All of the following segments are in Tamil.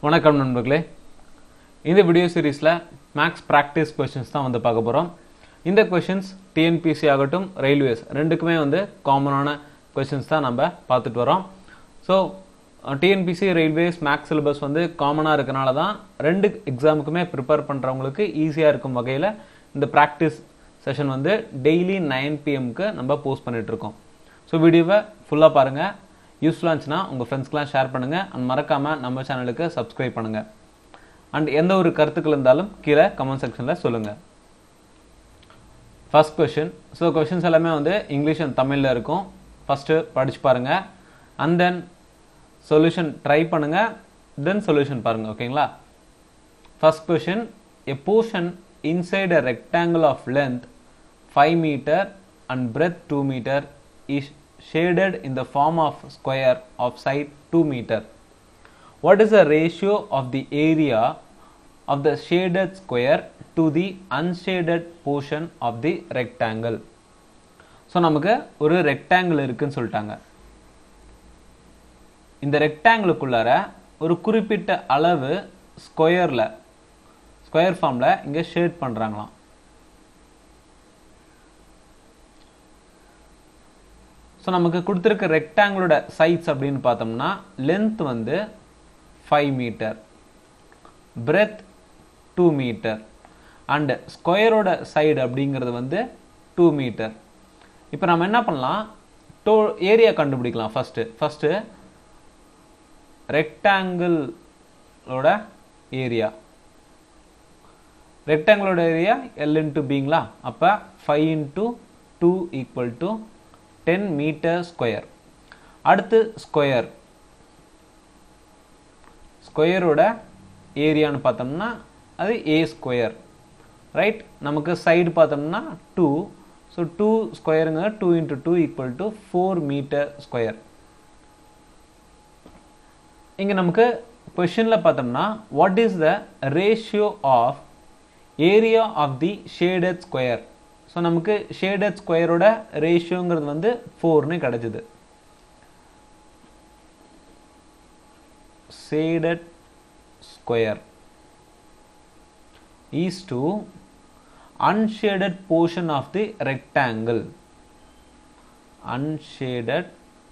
வணக்கம் நண்பர்களே இந்த வீடியோ சீரீஸில் மேக்ஸ் ப்ராக்டிஸ் கொஷின்ஸ் தான் வந்து பார்க்க போகிறோம் இந்த கொஷின்ஸ் டிஎன்பிசி ஆகட்டும் ரயில்வேஸ் ரெண்டுக்குமே வந்து காமனான கொஷின்ஸ் தான் நம்ம பார்த்துட்டு வரோம் so TNPSC railways maths syllabus வந்து காமனாக இருக்கனால தான் ரெண்டு எக்ஸாமுக்குமே ப்ரிப்பேர் பண்ணுறவங்களுக்கு ஈஸியாக இருக்கும் வகையில் இந்த ப்ராக்டிஸ் செஷன் வந்து டெய்லி நைன் பிஎம்க்கு நம்ம போஸ்ட் பண்ணிட்டு இருக்கோம் ஸோ வீடியோவை ஃபுல்லாக பாருங்கள் யூஸ்ஃபுல்லாக இருந்துச்சுன்னா உங்கள் ஃப்ரெண்ட்ஸ்க்கெலாம் ஷேர் பண்ணுங்கள் அண்ட் மறக்காமல் நம்ம சேனலுக்கு சப்ஸ்கிரைப் பண்ணுங்கள் அண்ட் எந்த ஒரு கருத்துக்கள் இருந்தாலும் கீழே கமெண்ட் செக்ஷனில் சொல்லுங்கள் ஃபர்ஸ்ட் கொஷின் ஸோ கொஷின்ஸ் எல்லாமே வந்து இங்கிலீஷ் அண்ட் தமிழில் இருக்கும் ஃபஸ்ட்டு படிச்சு பாருங்கள் அண்ட் தென் சொல்யூஷன் ட்ரை பண்ணுங்கள் தென் சொல்யூஷன் பாருங்கள் ஓகேங்களா first question a portion inside a rectangle of length five metre and breadth two metre is shaded in the form of square of side 2 meter. What is the ratio of the area of the shaded square to the unshaded portion of the rectangle? So நமக்கு ஒரு ரெக்டாங்கிள் இருக்குன்னு சொல்லிட்டாங்க இந்த ரெக்டாங்கிளுக்குள்ளார ஒரு குறிப்பிட்ட அளவு ஸ்கொயரில் ஸ்கொயர் ஃபார்மில் இங்கே ஷேட் பண்ணுறாங்களாம் ஸோ நமக்கு கொடுத்துருக்க ரெக்டாங்கிளோட சைஸ் அப்படின்னு பார்த்தோம்னா லென்த் வந்து five metre breadth two metre and ஸ்கொயரோட சைடு அப்படிங்கிறது வந்து டூ மீட்டர் இப்போ நம்ம என்ன பண்ணலாம் டோ ஏரியா கண்டுபிடிக்கலாம் ஃபஸ்ட்டு ஃபஸ்ட்டு ரெக்டாங்கிளோட ஏரியா ரெக்டாங்கிளோட ஏரியா எல் இன்ட்டு பிங்களா அப்போ five into two equal to ten metre square அடுத்து ஸ்கொயர் ஸ்கொயரோட ஏரியான்னு பார்த்தோம்னா அது ஏ ஸ்கொயர் ரைட் நமக்கு சைடு பார்த்தோம்னா டூ ஸோ டூ ஸ்கொயருங்க two into two equal to four metre square இங்கே நமக்கு கொஷனில் பார்த்தோம்னா what is the ratio of area of the shaded square so நமக்கு ஷேடட் ஸ்கொயரோட ரேஷியோங்கிறது வந்து ஃபோர்னு கிடச்சிது shaded square is to unshaded portion of the rectangle unshaded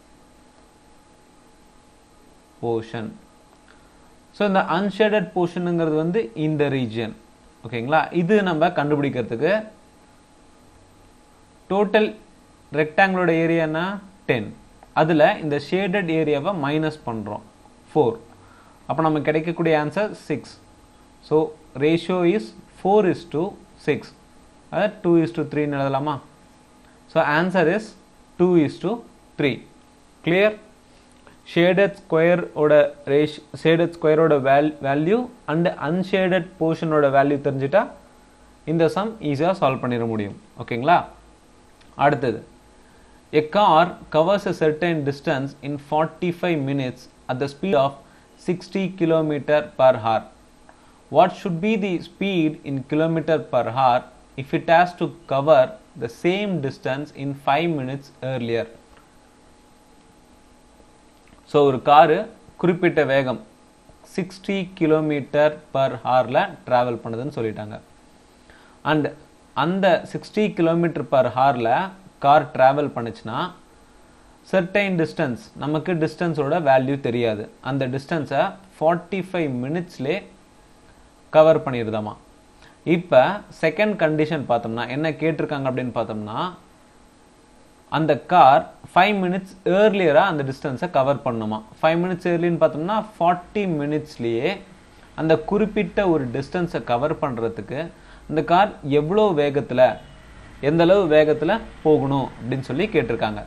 portion so இந்த unshaded portionங்கிறது வந்து இந்த ரீஜியன் ஓகேங்களா இது நம்ம கண்டுபிடிக்கிறதுக்கு டோட்டல் ரெக்டாங்கிளோட ஏரியானா டென் அதில் இந்த ஷேடட் ஏரியாவை மைனஸ் பண்ணுறோம் ஃபோர் அப்போ நமக்கு கிடைக்கக்கூடிய answer six so ratio is four is to six அதாவது டூ இஸ் டு த்ரீன்னு எழுதலாமா so answer is two is to three clear shaded ஸ்கொயரோட ரேஷ் ஷேடட் ஸ்கொயரோட வேல் வேல்யூ அண்டு அன்ஷேடட் போர்ஷனோட வேல்யூ தெரிஞ்சிட்டா இந்த சம் ஈஸியாக சால்வ் பண்ணிட முடியும் ஓகேங்களா அடுத்தது a car covers a certain distance in 45 minutes at the speed of 60 km per hour. What should be the speed in kilometer per hour if it has to cover the same distance in 5 minutes earlier? So ஒரு காரு குறிப்பிட்ட வேகம் சிக்ஸ்டி கிலோமீட்டர் பர் ஹாரில் ட்ராவல் பண்ணுதுன்னு சொல்லிட்டாங்க அண்ட் அந்த சிக்ஸ்டி கிலோமீட்டர் பர் ஹாரில் கார் ட்ராவல் பண்ணுச்சுன்னா சர்டைன் டிஸ்டன்ஸ் நமக்கு டிஸ்டன்ஸோட வேல்யூ தெரியாது அந்த டிஸ்டன்ஸை ஃபார்ட்டி ஃபைவ் மினிட்ஸ்லே கவர் பண்ணிடுதாமா இப்போ செகண்ட் கண்டிஷன் பார்த்தோம்னா என்ன கேட்டிருக்காங்க அப்படின்னு பார்த்தோம்னா அந்த கார் ஃபைவ் மினிட்ஸ் ஏர்லியராக அந்த டிஸ்டன்ஸை கவர் பண்ணுமா ஃபைவ் மினிட்ஸ் ஏர்லின்னு பார்த்தோம்னா ஃபார்ட்டி மினிட்ஸ்லேயே அந்த குறிப்பிட்ட ஒரு டிஸ்டன்ஸை கவர் பண்ணுறதுக்கு இந்த கார் எவ்வளோ வேகத்தில் எந்த அளவு வேகத்தில் போகணும் அப்படின்னு சொல்லி கேட்டிருக்காங்க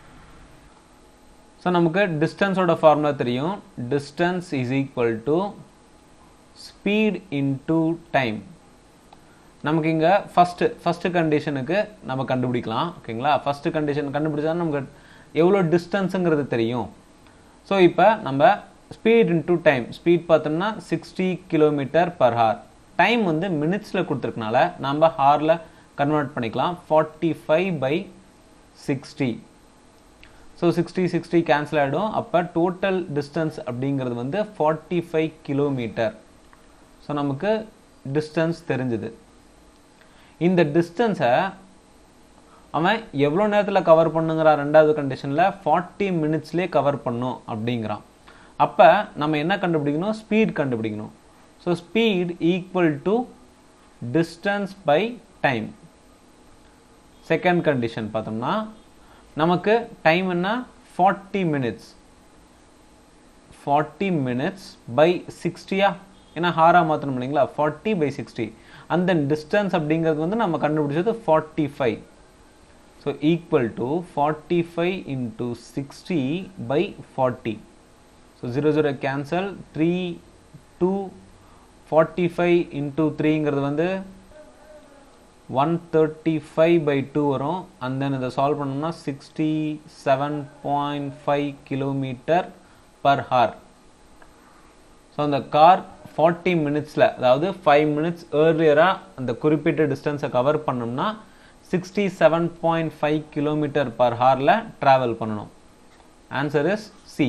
ஸோ நமக்கு டிஸ்டன்ஸோட ஃபார்முலா தெரியும் distance is equal to speed into time நமக்கு இங்கே ஃபஸ்ட்டு ஃபஸ்ட்டு கண்டிஷனுக்கு நம்ம கண்டுபிடிக்கலாம் ஓகேங்களா ஃபஸ்ட்டு கண்டிஷன் கண்டுபிடிச்சா நமக்கு எவ்வளோ டிஸ்டன்ஸுங்கிறது தெரியும் ஸோ இப்போ நம்ம ஸ்பீட் இன்டு டைம் ஸ்பீட் பார்த்தோம்னா sixty kilometre per hour time வந்து மினிட்ஸில் கொடுத்துருக்கனால நம்ம ஹாரில் கன்வெர்ட் பண்ணிக்கலாம் forty five by sixty so sixty sixty cancel ஆகிடும் அப்போ டோட்டல் டிஸ்டன்ஸ் அப்படிங்கிறது வந்து ஃபார்ட்டி ஃபைவ் கிலோமீட்டர் ஸோ நமக்கு டிஸ்டன்ஸ் தெரிஞ்சுது இந்த டிஸ்டன்ஸை அவன் எவ்வளோ நேரத்தில் கவர் பண்ணுங்கிறான் ரெண்டாவது கண்டிஷனில் ஃபார்ட்டி மினிட்ஸ்லேயே கவர் பண்ணும் அப்படிங்கிறான் அப்போ நம்ம என்ன கண்டுபிடிக்கணும் ஸ்பீட் கண்டுபிடிக்கணும் so speed equal to distance by time second condition பார்த்தோம்னா நமக்கு டைம் என்ன forty minutes forty minutes by சிக்ஸ்டியா ஏன்னா ஹாரா மாற்றணும் இல்லைங்களா ஃபார்ட்டி பை சிக்ஸ்டி அந்த டிஸ்டன்ஸ் அப்படிங்கிறது வந்து நம்ம கண்டுபிடிச்சது forty five so equal to forty five into sixty by forty so zero zero cancel three two forty five into த்ரீங்கிறது வந்து one thirty five by two வரும் அண்ட் தென் இதை சால்வ் பண்ணோம்னா sixty seven point five kilometre per hour so அந்த கார் ஃபார்ட்டி மினிட்ஸில் அதாவது ஃபைவ் மினிட்ஸ் ஏர்லியராக அந்த குறிப்பிட்ட டிஸ்டன்ஸை கவர் பண்ணோம்னா sixty seven point five kilometre per ஹாரில் ட்ராவல் பண்ணணும் answer is C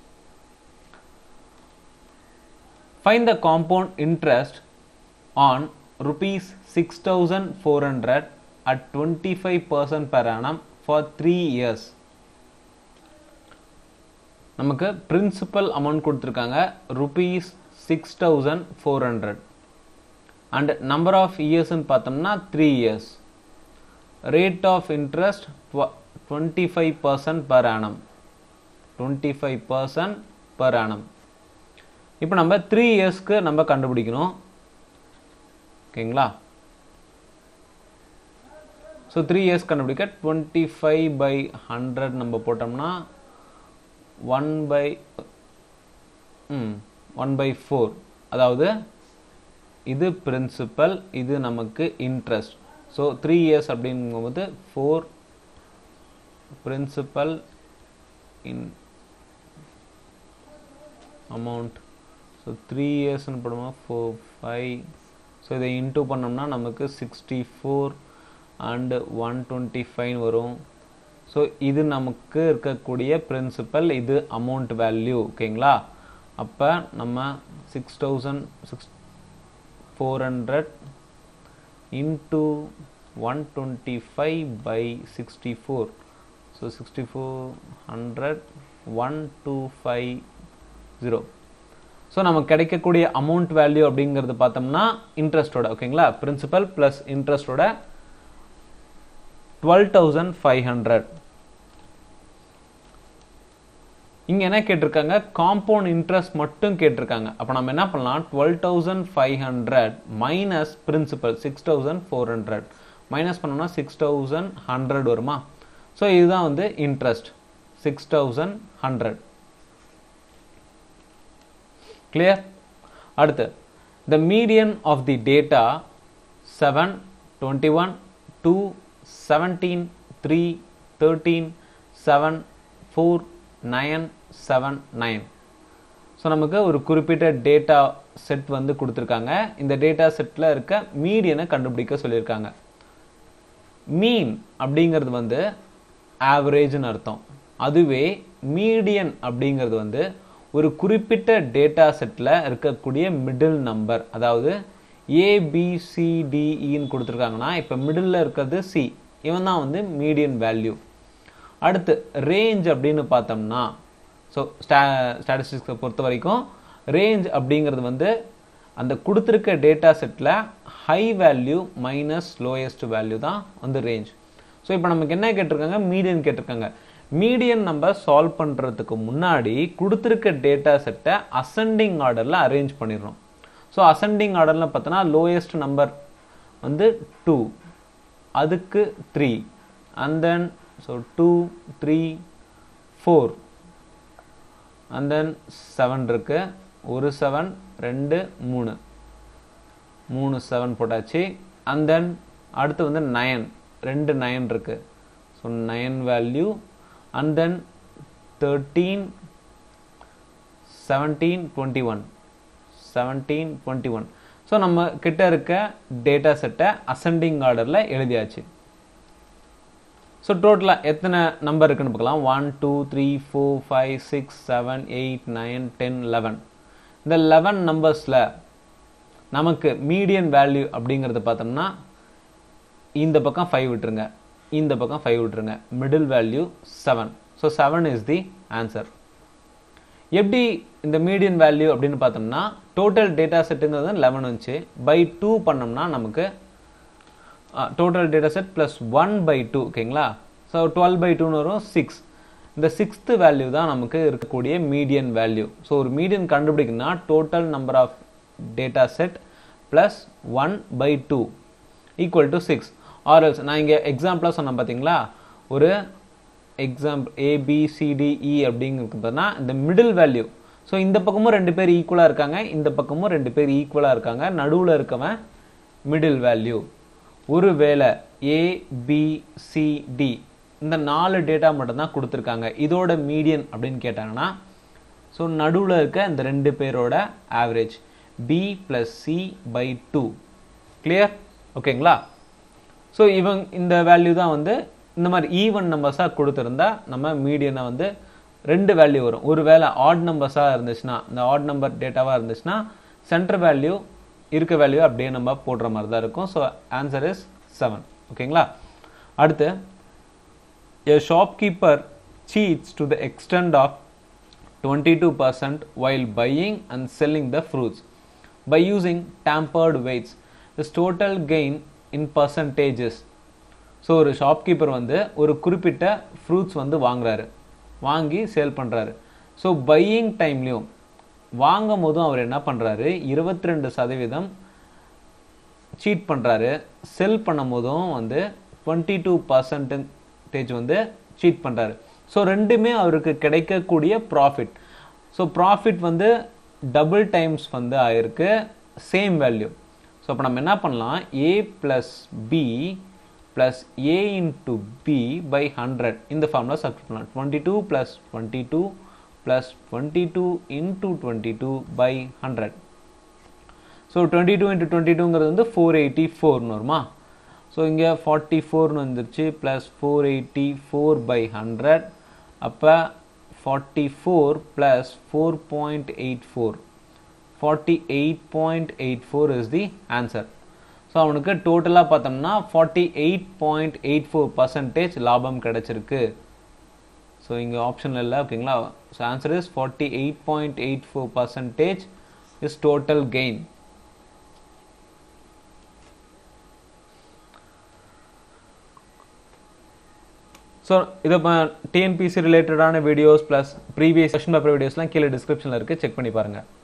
find the compound interest on rupees 6400 at 25% per annum for 3 years நமக்கு பிரின்சிபல் அமௌண்ட் கொடுத்துருக்காங்க rupees six thousand four hundred and number of இயர்ஸ்ன்னு பார்த்தோம்னா three years rate of interest twenty five percent per annum twenty five percent per annum இப்போ நம்ம த்ரீ இயர்ஸ்க்கு நம்ம கண்டுபிடிக்கணும் ஓகேங்களா ஸோ த்ரீ இயர்ஸ் கண்டுபிடிக்க டுவெண்ட்டி ஃபைவ் பை ஹண்ட்ரட் நம்ம போட்டோம்னா one by hmm one by four அதாவது இது பிரின்சிபல் இது நமக்கு இன்ட்ரெஸ்ட் ஸோ த்ரீ இயர்ஸ் அப்படிங்கும்போது four principal in amount so three இயர்ஸ்னு போடும்போது ஃபோர் ஃபைவ் ஸோ இதை இன்டூ பண்ணோம்னா நமக்கு sixty four and one twenty five வரும் ஸோ இது நமக்கு இருக்கக்கூடிய பிரின்சிபல் இது அமௌண்ட் வேல்யூ ஓகேங்களா அப்போ நம்ம six thousand six four hundred into one twenty five by sixty four so sixty four hundred one two five zero so நமக்கு கிடைக்கக்கூடிய அமௌண்ட் வேல்யூ அப்படிங்கிறது பார்த்தோம்னா இன்ட்ரெஸ்டோட ஓகேங்களா பிரின்சிபல் ப்ளஸ் இன்ட்ரெஸ்டோட டுவெல் தௌசண்ட் ஃபைவ் ஹண்ட்ரட் இங்கே என்ன கேட்டிருக்காங்க காம்பவுண்ட் இன்ட்ரெஸ்ட் மட்டும் கேட்டிருக்காங்க அப்போ நம்ம என்ன பண்ணலாம் twelve thousand five hundred minus principal six thousand four hundred minus பண்ணோம்னா சிக்ஸ் தௌசண்ட் ஹண்ட்ரட் வருமா ஸோ இதுதான் வந்து interest six thousand hundred clear அடுத்து the median of the data 7 21 2 17 3 13 7 4 9 7 9 so நமக்கு ஒரு குறிப்பிட்ட டேட்டா செட் வந்து கொடுத்துருக்காங்க இந்த டேட்டா செட்டில் இருக்க மீடியனை கண்டுபிடிக்க சொல்லியிருக்காங்க மீன் அப்படிங்கிறது வந்து ஆவரேஜ்னு அர்த்தம் அதுவே மீடியன் அப்படிங்கிறது வந்து ஒரு குறிப்பிட்ட டேட்டா செட்டில் இருக்கக்கூடிய மிடில் நம்பர் அதாவது ஏபிசிடிஇன்னு கொடுத்துருக்காங்கன்னா இப்போ மிடில் இருக்கிறது சி இவன் தான் வந்து மீடியன் வேல்யூ அடுத்து ரேஞ்ச் அப்படின்னு பார்த்தோம்னா ஸோ ஸ்டா ஸ்டாட்டிஸ்டிக்ஸை பொறுத்த வரைக்கும் ரேஞ்ச் அப்படிங்கிறது வந்து அந்த கொடுத்துருக்க டேட்டா செட்டில் high value minus lowest value தான் வந்து ரேஞ்ச் ஸோ இப்போ நமக்கு என்ன கேட்டிருக்காங்க மீடியன் கேட்டிருக்காங்க மீடியன் நம்ம சால்வ் பண்ணுறதுக்கு முன்னாடி கொடுத்துருக்க டேட்டா செட்டை அசெண்டிங் ஆர்டரில் அரேஞ்ச் பண்ணிடுறோம் ஸோ அசெண்டிங் ஆர்டரில் பார்த்தோன்னா லோயஸ்ட் நம்பர் வந்து டூ அதுக்கு three and then so two three four and then seven இருக்கு ஒரு செவன் ரெண்டு மூணு மூணு செவன் போட்டாச்சு அண்ட் தென் அடுத்து வந்து நயன் ரெண்டு நயன் இருக்கு so nine value and then thirteen seventeen twenty one seventeen twenty one so நம்ம கிட்ட இருக்க டேட்டா செட்டை அசெண்டிங் ஆர்டரில் எழுதியாச்சு ஸோ டோட்டலாக எத்தனை நம்பர் இருக்குன்னு பார்க்கலாம் one two three four five six seven eight nine ten eleven இந்த லெவன் நம்பர்ஸில் நமக்கு மீடியன் வேல்யூ அப்படிங்கிறத பார்த்தோம்னா இந்த பக்கம் ஃபைவ் விட்டுருங்க இந்த பக்கம் ஃபைவ் விட்டுருங்க middle value seven so seven is the answer எப்படி இந்த மீடியன் வேல்யூ அப்படின்னு பார்த்தோம்னா டோட்டல் டேட்டா செட்டுங்கிறது லெவன் வந்துச்சு பை டூ பண்ணோம்னா நமக்கு total data set plus one by two ஓகேங்களா ஸோ டுவெல் பை டூன்னு வரும் சிக்ஸ் இந்த சிக்ஸ்த்து வேல்யூ தான் நமக்கு இருக்கக்கூடிய மீடியன் வேல்யூ ஸோ ஒரு மீடியன் கண்டுபிடிக்கணும்னா total number of data set plus one by two equal to six ஆர்எல்ஸ் நான் இங்கே எக்ஸாம்பிளாக சொன்னேன் பார்த்தீங்களா ஒரு எக்ஸாம்பிள் ஏபிசிடிஇ அப்படிங்கிறது பார்த்தீங்கன்னா இந்த மிடில் வேல்யூ ஸோ இந்த பக்கமும் ரெண்டு பேர் ஈக்குவலாக இருக்காங்க இந்த பக்கமும் ரெண்டு பேர் ஈக்குவலாக இருக்காங்க நடுவில் இருக்கவன் மிடில் வேல்யூ ஒருவேளை ஏபிசிடி இந்த நாலு டேட்டா மட்டும்தான் கொடுத்துருக்காங்க இதோட மீடியன் அப்படின்னு கேட்டாங்கன்னா ஸோ நடுவில் இருக்க இந்த ரெண்டு பேரோட average B plus C by two clear ஓகேங்களா ஸோ இவங்க இந்த வேல்யூ தான் வந்து இந்த மாதிரி ஈவன் நம்பர்ஸாக கொடுத்துருந்தா நம்ம மீடியனை வந்து ரெண்டு வேல்யூ வரும் ஒரு வேளை ஆட் நம்பர்ஸாக இருந்துச்சுன்னா இந்த ஆட் நம்பர் டேட்டாவாக இருந்துச்சுன்னா சென்டர் வேல்யூ இருக்க வேல்யூ அப்படியே நம்ம போடுற மாதிரி தான் இருக்கும் ஸோ ஆன்சர் இஸ் செவன் ஓகேங்களா அடுத்து a shopkeeper cheats to the extent of 22% while buying and selling the fruits by using tampered weights his total gain in percentages so ஒரு ஷாப்கீப்பர் வந்து ஒரு குறிப்பிட்ட ஃப்ரூட்ஸ் வந்து வாங்குறாரு வாங்கி சேல் பண்ணுறாரு ஸோ பையிங் டைம்லையும் வாங்கும் போதும் அவர் என்ன பண்ணுறாரு இருபத்தி ரெண்டு சதவீதம் சீட் பண்ணுறாரு செல் பண்ணும் போதும் வந்து டுவெண்ட்டி டூ பர்சன்டேஜ் வந்து சீட் பண்ணுறாரு ஸோ ரெண்டுமே அவருக்கு கிடைக்கக்கூடிய ப்ராஃபிட் ஸோ ப்ராஃபிட் வந்து டபுள் டைம்ஸ் வந்து ஆயிருக்கு சேம் வேல்யூ ஸோ அப்போ நம்ம என்ன பண்ணலாம் A plus B plus A into B by hundred இந்த ஃபார்முலா சப்ஸ்ட் பண்ணலாம் twenty two plus twenty two plus twenty two into twenty two by hundred so twenty two into twenty டூங்கிறது வந்து ஃபோர் எயிட்டி ஃபோர்னு வருமா ஸோ இங்கே ஃபார்ட்டி ஃபோர்னு வந்துருச்சு plus four eighty four by hundred அப்போ forty four plus four point eight four forty eight point eight four is the answer so அவனுக்கு டோட்டலாக பார்த்தோம்னா forty eight point eight four percentage லாபம் கிடைச்சிருக்கு ஸோ இங்கே ஆப்ஷன் இல்லை ஓகேங்களா so answer is forty eight point eight four percentage is total gain so இதை டிஎன்பிசி ரிலேட்டடான videos plus previous question paper வீடியோஸ்லாம் கீழே டிஸ்கிரிப்ஷனில் இருக்குது செக் பண்ணி பாருங்கள்